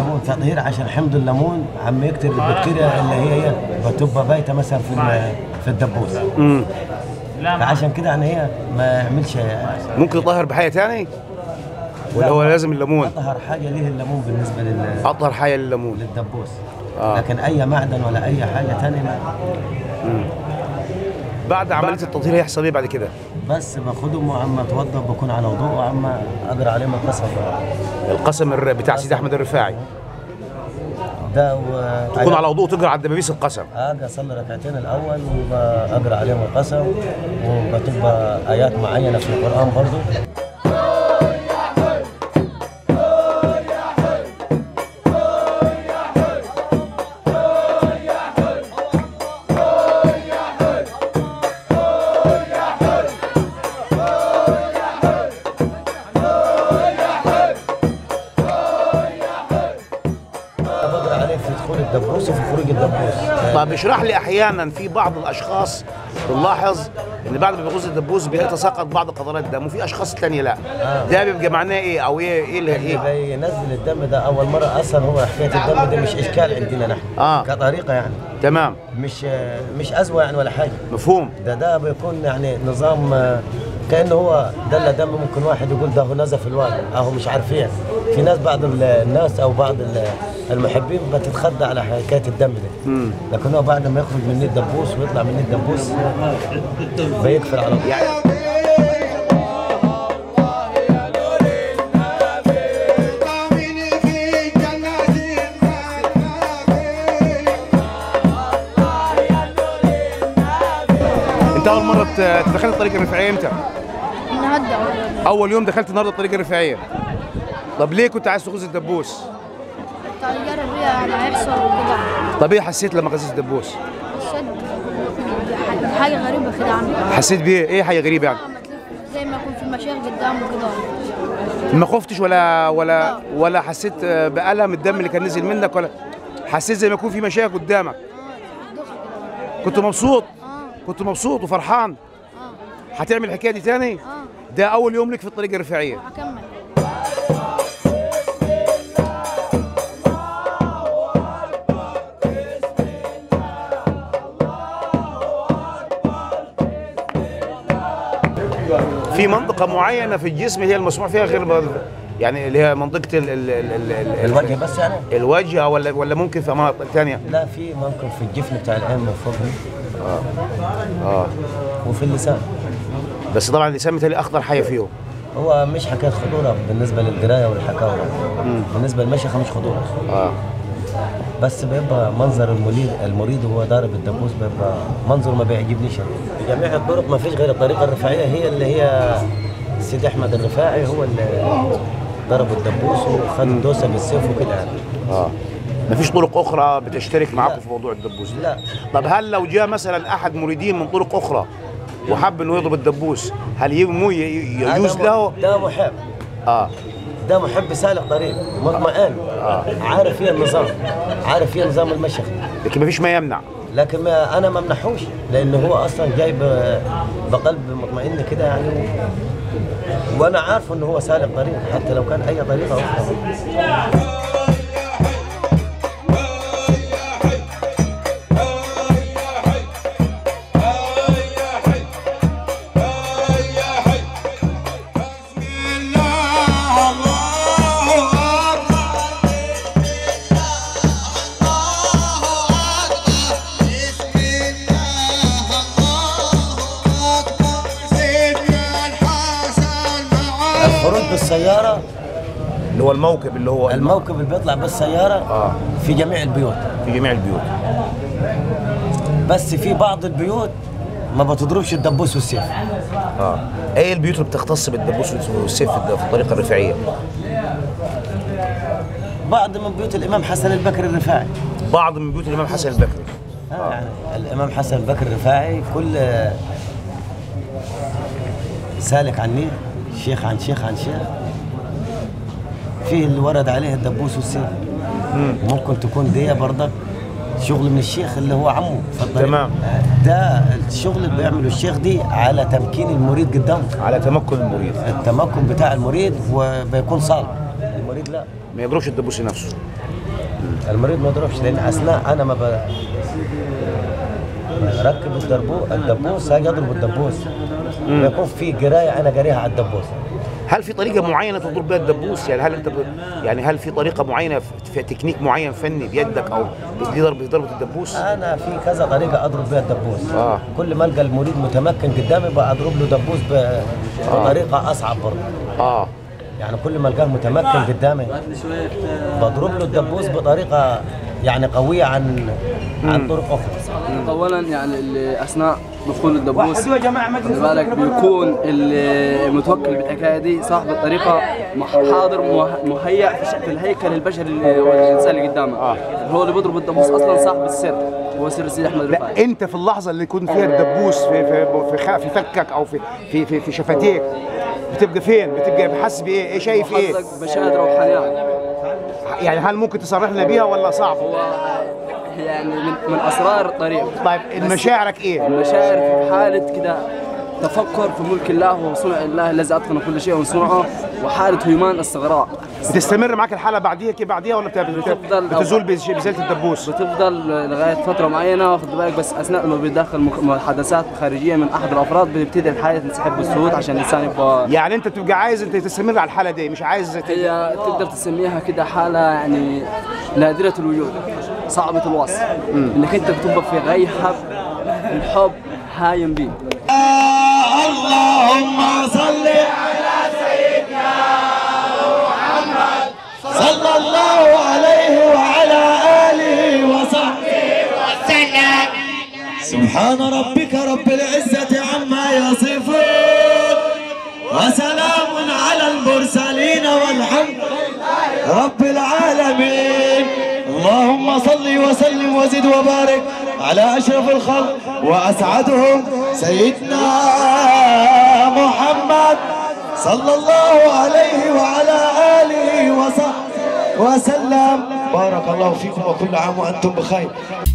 الليمون تطهير عشان حمض الليمون عم يقتل البكتيريا اللي هي هي بتبقى بايته مثلا في ال- في الدبوس امم فعشان كده يعني هي ما يعملش ممكن يطهر بحاجه تاني ولا هو لازم الليمون اطهر حاجه ليه الليمون بالنسبه لل اطهر حاجه لليمون للدبوس آه. لكن اي معدن ولا اي حاجه تانية ما بعد عمليه التطهير هيحصل ايه بعد كده بس باخدهم وعم اتوضى بكون على وضوء وعم اقرا عليهم القصص القسم الر- بتاع سيدي احمد الرفاعي ده و... تكون على وضوء تقرا على الدبابيس القسم اجي اصلي ركعتين الاول وبقرا عليهم القسم وبتبقى ايات معينه في القران برضو بقرا عليه في دخول الدبوس وفي خروج الدبوس طب اشرح لي احيانا في بعض الاشخاص بنلاحظ ان بعد ما بيغوص الدبوس بيتساقط بعض قطرات الدم وفي اشخاص تانية لا ده بيبقى معناه ايه او ايه ايه اللي اللي ايه بينزل الدم ده اول مره اصلا هو حكايه الدم ده مش اشكال عندنا نحن آه. كطريقه يعني تمام مش مش ازوه يعني ولا حاجه مفهوم ده ده بيكون يعني نظام آه، كانه هو دل دم ممكن واحد يقول ده هو نزف الوالد اهو مش عارفين في ناس بعض ال- الناس او بعض ال- المحبين بتتخدى على حكايه الدم ده لكن هو بعد ما يخرج مني الدبوس ويطلع مني الدبوس بيكفر على طول يعني انت اول مره ت- دخلت الطريق الرفاعيه امتى؟ النهارده أول اول يوم دخلت النهارده الطريق الرفاعيه طب ليه كنت عايز تغوص الدبوس؟ الطيارة اللي هي هيحصل كده طب ايه حسيت لما غزيت الدبوس؟ شد حاجة غريبة كده عنه حسيت بايه؟ ايه حاجه غريبه يعني؟ زي ما يكون في مشايخ قدامه كده ما خفتش ولا ولا ولا حسيت آه، بألم الدم اللي كان نزل منك ولا حسيت زي ما يكون في مشاكل قدامك كنت مبسوط كنت مبسوط وفرحان هتعمل الحكايه دي تاني ده اول يوم لك في الطريق الرفاعيه هكمل في منطقه معينه في الجسم هي المسموح فيها غير ب- يعني اللي هي منطقه ال ال ال ال ال الوجه بس يعني الوجه ولا ولا ممكن في مناطق ثانيه لا في ممكن في الجفن بتاع العين من فوق اه وفي اللسان بس طبعا اللسان متهيألي اخطر حاجه فيهم هو مش حكايه خطوره بالنسبه للقرايه والحكاوي بالنسبه للمشيخه مش خطوره اه بس بيبقى منظر المريض المريض وهو ضارب الدبوس بيبقى منظر ما بيعجبنيش أنا. بجميع الطرق ما فيش غير الطريقه الرفاعيه هي اللي هي سيدي احمد الرفاعي هو اللي ضرب الدبوس وخد الدوسه بالسيف وكده يعني اه مفيش طرق اخرى بتشترك معاكم في موضوع الدبوس ده؟ لا طب هل لو جاء مثلا احد مريدين من طرق اخرى وحب انه يضرب الدبوس هل يمو ي- ي- يجوز هذا له؟ م- ده محب اه ده محب سالك طريق مطمئن عارف فيه النظام عارف فيه نظام المشيخ لكن مفيش ما يمنع لكن ما انا ما منحوش لان هو اصلا جاي ب- بقلب مطمئن كده يعني و- وانا عارف ان هو سالك طريق حتى لو كان اي طريقه اخرى الخروج بالسياره اللي هو الموكب اللي هو الموكب اللي بيطلع بالسياره آه. في جميع البيوت في جميع البيوت بس في بعض البيوت ما بتضربش الدبوس والسيف اه ايه البيوت اللي بتختص بالدبوس والسيف في الد- في الطريقه الرفاعيه؟ بعض من بيوت الامام حسن البكر الرفاعي بعض من بيوت الامام حسن البكري آه. يعني الامام حسن البكر الرفاعي كل سالك عني شيخ عن شيخ عن شيخ فيه اللي ورد عليه الدبوس والسيف ممكن تكون دي برضك شغل من الشيخ اللي هو عمه في الطريق تمام. ده الشغل اللي بيعمله الشيخ دي على تمكين المريد قدامه على تمكن المريض التمكن بتاع المريد وبيكون صالح المريد لا ما يضربش الدبوس نفسه المريض ما يضربش لان اثناء انا ما ب... ركب الدربو الدبوس هاجي اضرب الدبوس يكون في قرايه انا قاريها على الدبوس هل في طريقه معينه تضرب بها الدبوس يعني هل انت ب... يعني هل في طريقه معينه في- في تكنيك معين فني بيدك او بضرب ضربه الدبوس انا في كذا طريقه اضرب بها الدبوس آه. كل ما القى المريض متمكن قدامي بقى اضرب له دبوس ب... بطريقه اصعب برضه اه يعني كل ما القاه متمكن قدامي بضرب له الدبوس بطريقه يعني قويه عن عن طرق اخرى اولا يعني اللي اثناء دخول الدبوس خلي بالك بيكون المتوكل بالحكايه دي صاحب الطريقه مح- حاضر مه- مهيأ في ش- في الهيكل البشري اللي هو الانسان اللي قدامه هو اللي بيضرب الدبوس اصلا صاحب السر هو سر سيدي احمد لا رفاعي انت في اللحظه اللي يكون فيها الدبوس في في في, خ- في فكك او في في في, في شفتيك بتبقى فين بتبقى حاسس بايه ايه شايف ايه حضرتك مشاهد روحانيات يعني هل ممكن تصرحنا بيها ولا صعب هو يعني من, من اسرار الطريق طيب مشاعرك ايه المشاعر في حالة كده تفكر في ملك الله وصنع الله الذي اتقن كل شيء وصنعه وحالة هيمان استغراق بتستمر معاك الحاله بعديها كده بعديها ولا بت- بت- بتفضل بتزول بز- بزياده الدبوس بتفضل لغايه فتره معينه واخد بالك بس اثناء ما بيدخل مخ- محادثات خارجيه من احد الافراد بتبتدي الحاله تنسحب بالصوت عشان الانسان يبقى يعني انت بتبقى عايز انت تستمر على الحاله دي مش عايز ت- هي تقدر تسميها كده حاله يعني نادره الوجود صعبه الوصف انك انت بتبقى في غيحب الحب هايم بيك اللهم صل على سيدنا محمد صلى الله عليه وعلى آله وصحبه وسلم سبحان ربك رب العزة عما يصفون وسلام على المرسلين والحمد لله رب العالمين اللهم صل وسلم وزد وبارك على أشرف الخلق وأسعدهم سيدنا محمد صلى الله عليه وعلى آله وصحبه وسلم بارك الله فيكم وكل عام وأنتم بخير